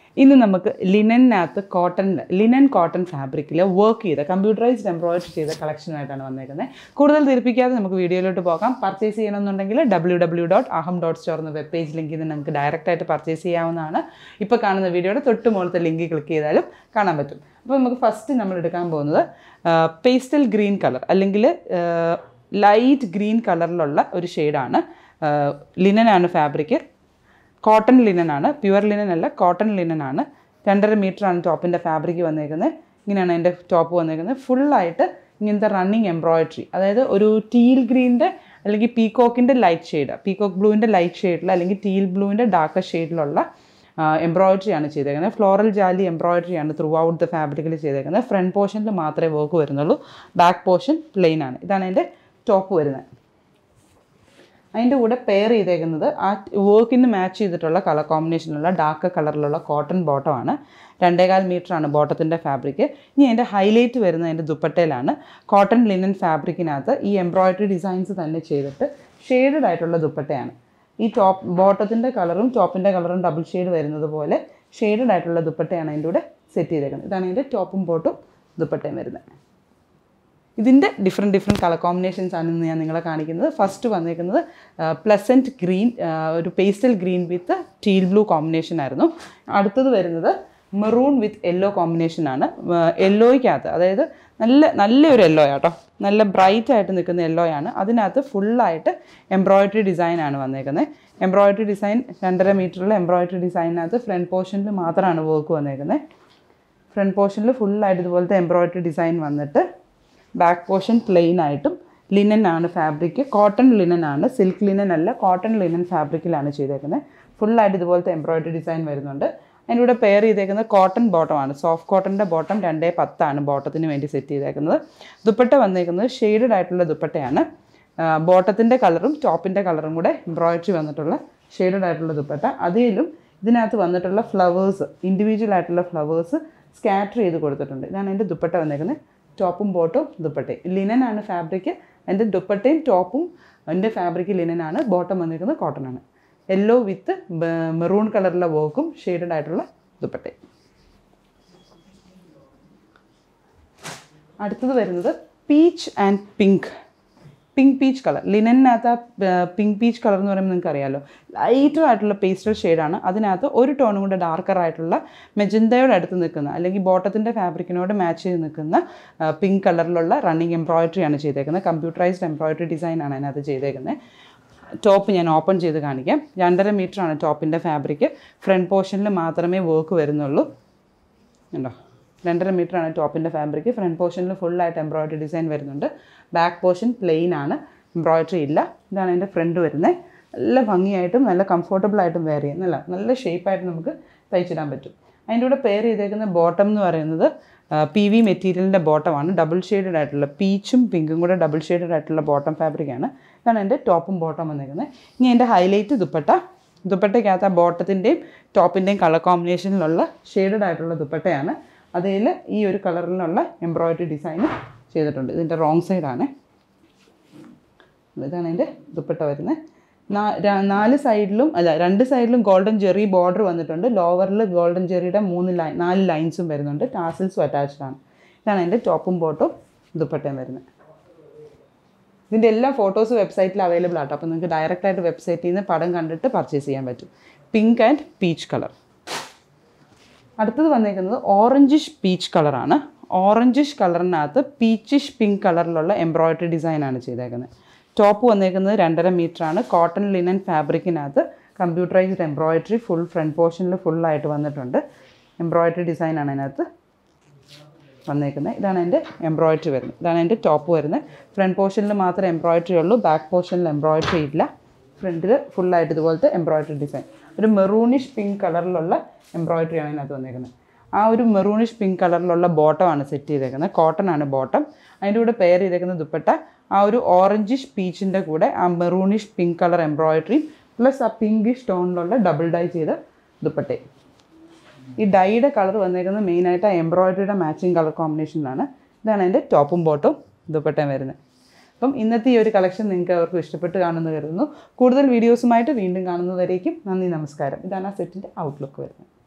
ഇന്ന് നമുക്ക് ലിനനകത്ത് കോട്ടൺ ലിനൻ കോട്ടൺ ഫാബ്രിക്കിൽ വർക്ക് ചെയ്ത കമ്പ്യൂട്ടറൈസ്ഡ് എംബ്രോയിഡറി ചെയ്ത കളക്ഷനായിട്ടാണ് വന്നേക്കുന്നത് കൂടുതൽ തിരിപ്പിക്കാതെ നമുക്ക് വീഡിയോയിലോട്ട് പോകാം പർച്ചേസ് ചെയ്യണമെന്നുണ്ടെങ്കിൽ W W dot Aham dot store എന്ന വെബ് പേജ് ലിങ്കിൽ നിന്ന് നിങ്ങൾക്ക് ഡയറക്റ്റ് ആയിട്ട് പർച്ചേസ് ചെയ്യാവുന്നതാണ് ഇപ്പോൾ കാണുന്ന വീഡിയോയുടെ തൊട്ട് മുകളിലത്തെ ലിങ്ക് ക്ലിക്ക് ചെയ്താലും കാണാൻ പറ്റും അപ്പോൾ നമുക്ക് ഫസ്റ്റ് നമ്മൾ എടുക്കാൻ പോകുന്നത് പേസ്റ്റൽ ഗ്രീൻ കളർ അല്ലെങ്കിൽ ലൈറ്റ് ഗ്രീൻ കളറിലുള്ള ഒരു ഷെയ്ഡാണ് ലിനനാണ് ഫാബ്രിക് കോട്ടൺ ലിനൻ ആണ് പ്യുവർ ലിനൻ അല്ല കോട്ടൺ ലിനൻ ആണ് രണ്ടര മീറ്റർ ആണ് ടോപ്പിൻ്റെ ഫാബ്രിക് വന്നേക്കുന്നത് ഇങ്ങനെയാണ് എൻ്റെ ടോപ്പ് വന്നേക്കുന്നത് ഫുള്ളായിട്ട് ഇങ്ങനത്തെ റണ്ണിങ് എംബ്രോയിഡറി അതായത് ഒരു ടീൽ ഗ്രീനിൻ്റെ അല്ലെങ്കിൽ പീകോക്കിൻ്റെ ലൈറ്റ് ഷെയ്ഡ് പീകോക്ക് ബ്ലൂവിൻ്റെ ലൈറ്റ് ഷെയ്ഡിൽ അല്ലെങ്കിൽ ടീൽ ബ്ലൂവിൻ്റെ ഡാർക്ക് ഷെയ്ഡിലുള്ള എംബ്രോയിഡറി ആണ് ചെയ്തേക്കുന്നത് ഫ്ലോറൽ ജാലി എംബ്രോയിഡറി ആണ് ത്രൂ ഔട്ട് ദ ഫാബ്രിക്കിൽ ചെയ്തേക്കുന്നത് ഫ്രണ്ട് പോർഷനിൽ മാത്രമേ വർക്ക് വരുന്നുള്ളൂ ബാക്ക് പോർഷൻ പ്ലെയിൻ ആണ് ഇതാണ് എൻ്റെ ടോപ്പ് വരുന്നത് അതിൻ്റെ കൂടെ പെയർ ചെയ്തേക്കുന്നത് ആ വർക്കിന് മാച്ച് ചെയ്തിട്ടുള്ള കളർ കോമ്പിനേഷനിലുള്ള ഡാർക്ക് കളറിലുള്ള കോട്ടൺ ബോട്ടമാണ് രണ്ടേകാൽ മീറ്റർ ആണ് ബോട്ടത്തിൻ്റെ ഫാബ്രിക് ഇനി അതിൻ്റെ ഹൈലൈറ്റ് വരുന്നത് അതിൻ്റെ ദുപ്പട്ടയിലാണ് കോട്ടൺ ലിനൻ ഫാബ്രിക്കിനകത്ത് ഈ എംബ്രോയിഡറി ഡിസൈൻസ് തന്നെ ചെയ്തിട്ട് ഷെയ്ഡഡ് ആയിട്ടുള്ള ദുപ്പട്ടയാണ് ഈ ടോപ്പ് ബോട്ടത്തിൻ്റെ കളറും ടോപ്പിൻ്റെ കളറും ഡബിൾ ഷെയ്ഡ് വരുന്നത് പോലെ ഷെയ്ഡഡ് ആയിട്ടുള്ള ദുപ്പട്ടയാണ് അതിൻ്റെ കൂടെ സെറ്റ് ചെയ്തേക്കുന്നത് ഇതാണ് ഇതിൻ്റെ ടോപ്പും ബോട്ടും ദുപ്പട്ടയും വരുന്നത് ഇതിൻ്റെ ഡിഫറെൻറ്റ് ഡിഫറെൻറ്റ് കളർ കോമ്പിനേഷൻസ് ആണ് ഇന്ന് ഞാൻ നിങ്ങളെ കാണിക്കുന്നത് ഫസ്റ്റ് വന്നേക്കുന്നത് പ്ലസൻറ്റ് ഗ്രീൻ ഒരു pastel green with teal blue combination ആയിരുന്നു അടുത്തത് വരുന്നത് മെറൂൺ വിത്ത് യെല്ലോ കോമ്പിനേഷൻ ആണ് യെല്ലോയ്ക്കകത്ത് അതായത് നല്ല നല്ലൊരു യെല്ലോ ആട്ടോ നല്ല ബ്രൈറ്റ് ആയിട്ട് നിൽക്കുന്ന യെല്ലോ ആണ് അതിനകത്ത് ഫുള്ളായിട്ട് എംബ്രോയിഡറി ഡിസൈൻ ആണ് വന്നേക്കുന്നത് എംബ്രോയിഡറി ഡിസൈൻ രണ്ടര മീറ്ററിൽ എംബ്രോയിഡറി ഡിസൈനകത്ത് ഫ്രണ്ട് പോർഷനിൽ മാത്രമാണ് വർക്ക് വന്നേക്കുന്നത് ഫ്രണ്ട് പോർഷനിൽ ഫുള്ളായിട്ട് ഇതുപോലത്തെ എംബ്രോയിഡറി ഡിസൈൻ വന്നിട്ട് ബാക്ക് പോർഷൻ പ്ലെയിൻ ആയിട്ടും ലിനൻ ആണ് ഫാബ്രിക് കോട്ടൺ ലിനൻ ആണ് സിൽക്ക് ലിനൻ അല്ല കോട്ടൺ ലിനൻ ഫാബ്രിക്കിലാണ് ചെയ്തേക്കുന്നത് ഫുള്ളായിട്ട് ഇതുപോലത്തെ എംബ്രോയിഡറി ഡിസൈൻ വരുന്നുണ്ട് അതിൻ്റെ കൂടെ പെയർ ചെയ്തേക്കുന്നത് കോട്ടൺ ബോട്ടമാണ് സോഫ്റ്റ് കോട്ടൻ്റെ ബോട്ടം രണ്ടേ പത്താണ് ബോട്ടത്തിന് വേണ്ടി സെറ്റ് ചെയ്തേക്കുന്നത് ദുപ്പട്ട വന്നേക്കുന്നത് ഷെയ്ഡഡ് ആയിട്ടുള്ള ദുപ്പട്ടയാണ് ബോട്ടത്തിൻ്റെ കളറും ടോപ്പിൻ്റെ കളറും കൂടെ എംബ്രോയിഡറി വന്നിട്ടുള്ള ഷെയ്ഡഡ് ആയിട്ടുള്ള ദുപ്പട്ട അതിലും ഇതിനകത്ത് വന്നിട്ടുള്ള ഫ്ലവേഴ്സ് ഇൻഡിവിജ്വൽ ആയിട്ടുള്ള ഫ്ലവേഴ്സ് സ്കാറ്റർ ചെയ്ത് കൊടുത്തിട്ടുണ്ട് ഇതാണ് എൻ്റെ ദുപ്പട്ട വന്നേക്കുന്നത് ടോപ്പും ബോട്ടും ദുപ്പട്ടയും ലിനൻ ആണ് ഫാബ്രിക് എൻ്റെ ദുപ്പട്ടയും ടോപ്പും എൻ്റെ ഫാബ്രിക് ലിനൻ ആണ് ബോട്ടം വന്നിരിക്കുന്നത് കോട്ടൺ ആണ് യെല്ലോ വിത്ത് മെറൂൺ കളറിലെ വർക്കും ഷെയ്ഡഡ് ആയിട്ടുള്ള ദുപ്പട്ടയും അടുത്തത് വരുന്നത് peach and pink pink peach colour ലിനനകത്ത് ആ പിങ്ക് പീച്ച് കളർ എന്ന് പറയുമ്പോൾ നിങ്ങൾക്ക് അറിയാമല്ലോ ലൈറ്റർ ആയിട്ടുള്ള പേസ്റ്റൽ ഷെയ്ഡാണ് അതിനകത്ത് ഒരു ടോണും കൂടെ ഡാർക്കർ ആയിട്ടുള്ള മെജന്തയോട് അടുത്ത് നിൽക്കുന്ന അല്ലെങ്കിൽ ബോട്ടത്തിൻ്റെ ഫാബ്രിക്കിനോട് മാച്ച് ചെയ്ത് നിൽക്കുന്ന പിങ്ക് കളറിലുള്ള റണ്ണിങ് എംബ്രോയിഡറി ആണ് ചെയ്തേക്കുന്നത് കമ്പ്യൂട്ടറൈസ്ഡ് എംബ്രോയിഡറി ഡിസൈൻ ആണ് അതിനകത്ത് ചെയ്തേക്കുന്നത് ടോപ്പ് ഞാൻ ഓപ്പൺ ചെയ്ത് കാണിക്കാം രണ്ടര മീറ്റർ ആണ് ടോപ്പിൻ്റെ ഫാബ്രിക് ഫ്രണ്ട് പോർഷനിൽ മാത്രമേ വർക്ക് വരുന്നുള്ളൂ ഉണ്ടോ രണ്ടര മീറ്റർ ആണ് ടോപ്പിൻ്റെ ഫാബ്രിക് ഫ്രണ്ട് പോർഷനിൽ ഫുള്ളായിട്ട് എംബ്രോയിഡറി ഡിസൈൻ വരുന്നുണ്ട് ബാക്ക് പോർഷൻ പ്ലെയിൻ ആണ് എംബ്രോയിഡറി ഇല്ല ഇതാണ് എൻ്റെ ഫ്രണ്ട് വരുന്നത് നല്ല ഭംഗിയായിട്ടും നല്ല കംഫർട്ടബിൾ ആയിട്ടും വെയർ ചെയ്യാം നല്ല നല്ല ഷേപ്പായിട്ട് നമുക്ക് തയ്ച്ചിടാൻ പറ്റും അതിൻ്റെ കൂടെ പെയർ ചെയ്തേക്കുന്ന ബോട്ടം എന്ന് പറയുന്നത് പി വി മെറ്റീരിയലിൻ്റെ ബോട്ടമാണ് ഡബിൾ ഷെയ്ഡഡ് ആയിട്ടുള്ള പീച്ചും പിങ്കും കൂടെ ഡബിൾ ഷെയ്ഡഡ് ആയിട്ടുള്ള ബോട്ടം ഫാബ്രിക്കാണ് ഇതാണ് എൻ്റെ ടോപ്പും ബോട്ടം വന്നേക്കുന്നത് ഇനി എൻ്റെ ഹൈലൈറ്റ് ദുപ്പട്ട ദുപ്പട്ടയ്ക്കകത്ത് ആ ബോട്ടത്തിൻ്റെയും ടോപ്പിൻ്റെയും കളർ കോമ്പിനേഷനിലുള്ള ഷെയ്ഡഡ് ആയിട്ടുള്ള ദുപ്പട്ടയാണ് അതിൽ ഈ ഒരു കളറിലുള്ള എംബ്രോയിഡറി ഡിസൈൻ ചെയ്തിട്ടുണ്ട് ഇതിൻ്റെ റോങ് സൈഡാണ് ഇതാണ് എൻ്റെ ദുപ്പട്ട വരുന്നത് നാല് സൈഡിലും അല്ല രണ്ട് സൈഡിലും ഗോൾഡൻ ജെറി ബോർഡർ വന്നിട്ടുണ്ട് ലോവറിൽ ഗോൾഡൻ ജെറിയുടെ മൂന്ന് ലൈൻ നാല് ലൈൻസും വരുന്നുണ്ട് ടാസിൽസും അറ്റാച്ച്ഡ് ആണ് ഇതാണ് എൻ്റെ ടോപ്പും ബോട്ടും ദുപ്പട്ടയും വരുന്നത് ഇതിൻ്റെ എല്ലാ ഫോട്ടോസ് വെബ്സൈറ്റിൽ അവൈലബിൾ ആട്ടോ അപ്പോൾ നിങ്ങൾക്ക് ഡയറക്റ്റായിട്ട് വെബ്സൈറ്റിൽ നിന്ന് പടം കണ്ടിട്ട് പർച്ചേസ് ചെയ്യാൻ പറ്റും പിങ്ക് ആൻഡ് പീച്ച് കളർ അടുത്തത് വന്നേക്കുന്നത് ഓറഞ്ചിഷ് പീച്ച് കളറാണ് ഓറഞ്ചിഷ് കളറിനകത്ത് പീച്ചിഷ് പിങ്ക് കളറിലുള്ള എംബ്രോയിഡറി ഡിസൈനാണ് ചെയ്തേക്കുന്നത് ടോപ്പ് വന്നേക്കുന്നത് രണ്ടര മീറ്റർ ആണ് കോട്ടൺ ലിനൻ ഫാബ്രിക്കിനകത്ത് കമ്പ്യൂട്ടറൈസ്ഡ് എംബ്രോയിഡറി ഫുൾ ഫ്രണ്ട് പോർഷനിൽ ഫുള്ളായിട്ട് വന്നിട്ടുണ്ട് എംബ്രോയിഡറി ഡിസൈനാണ് അതിനകത്ത് വന്നേക്കുന്നത് ഇതാണ് എൻ്റെ എംബ്രോയിഡറി വരുന്നത് ഇതാണ് എൻ്റെ ടോപ്പ് വരുന്നത് ഫ്രണ്ട് പോർഷനിൽ മാത്രമേ എംബ്രോയിഡറി ഉള്ളൂ ബാക്ക് പോർഷനിൽ എംബ്രോയിഡറി ഇല്ല ഫ്രണ്ടിൽ ഫുള്ളായിട്ട് ഇതുപോലത്തെ എംബ്രോയിഡറി ഡിസൈൻ ഒരു മെറൂണിഷ് പിങ്ക് കളറിലുള്ള എംബ്രോയിഡറിയാണ് ഇതിനകത്ത് വന്നേക്കുന്നത് ആ ഒരു മെറൂണിഷ് പിങ്ക് കളറിലുള്ള ബോട്ടമാണ് സെറ്റ് ചെയ്തേക്കുന്നത് കോട്ടൺ ആണ് ബോട്ടം അതിൻ്റെ കൂടെ പെയർ ചെയ്തേക്കുന്ന ദുപ്പട്ട ആ ഒരു ഓറഞ്ചിഷ് പീച്ചിൻ്റെ കൂടെ ആ മെറൂണിഷ് പിങ്ക് കളർ എംബ്രോയിഡറിയും പ്ലസ് ആ പിങ്കിഷ് ടോണിലുള്ള ഡബിൾ ഡൈ ചെയ്ത ദുപ്പട്ടയും ഈ ഡൈയുടെ കളർ വന്നേക്കുന്നത് മെയിനായിട്ട് ആ എംബ്രോയിഡറിയുടെ മാച്ചിങ് കളർ കോമ്പിനേഷനിലാണ് ഇതാണ് എൻ്റെ ടോപ്പും ബോട്ടും ദുപ്പട്ടയും വരുന്നത് അപ്പം ഇന്നത്തെ ഈ ഒരു കളക്ഷൻ നിങ്ങൾക്ക് അവർക്ക് ഇഷ്ടപ്പെട്ട് കാണുമെന്ന് കരുതുന്നു കൂടുതൽ വീഡിയോസുമായിട്ട് വീണ്ടും കാണുന്നതുവരേക്കും നന്ദി നമസ്കാരം ഇതാണ് ആ സെറ്റിൻ്റെ ഔട്ട്ലുക്ക് വരുന്നത്